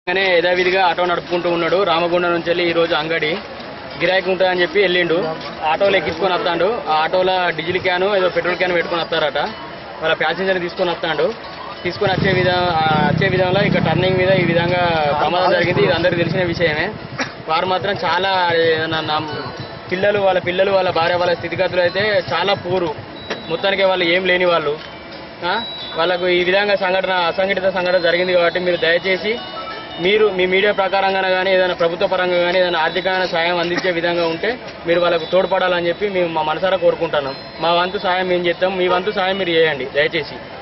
కానీ యథావిధిగా ఆటో నడుపుకుంటూ ఉన్నాడు రామగుండం నుంచి వెళ్ళి ఈ రోజు అంగడి గిరాకీ ఉంటుందని చెప్పి వెళ్ళిండు ఆటోలో ఎక్కించుకొని వస్తాడు ఆ ఆటోలో డీజిల్ క్యాన్ ఏదో పెట్రోల్ క్యాన్ పెట్టుకొని వస్తారట వాళ్ళ ప్యాసింజర్ తీసుకొని వస్తాడు తీసుకొని వచ్చే విధం ఆ వచ్చే విధంలో ఇక టర్నింగ్ మీద ఈ విధంగా ప్రమాదం జరిగింది ఇది అందరికీ తెలిసిన విషయమే వారు మాత్రం చాలా ఏదన్నా నమ్- పిల్లలు వాళ్ళ పిల్లలు వాళ్ళ భార్య వాళ్ళ స్థితిగతులు అయితే చాలా పూరు మొత్తానికి వాళ్ళు ఏం లేని వాళ్ళు ఆ? వాళ్ళకు ఈ విధంగా సంఘటన అసంఘటిత సంఘటన జరిగింది కాబట్టి మీరు దయచేసి మీరు మీ మీడియా ప్రకారంగా కానీ ఏదైనా ప్రభుత్వ పరంగా కానీ ఏదైనా ఆర్థికమైన సాయం అందించే విధంగా ఉంటే మీరు వాళ్ళకు తోడ్పడాలని చెప్పి మేము మా మనసారా కోరుకుంటున్నాం మా వంతు సాయం మేము చేస్తాం మీ వంతు సాయం మీరు చేయండి దయచేసి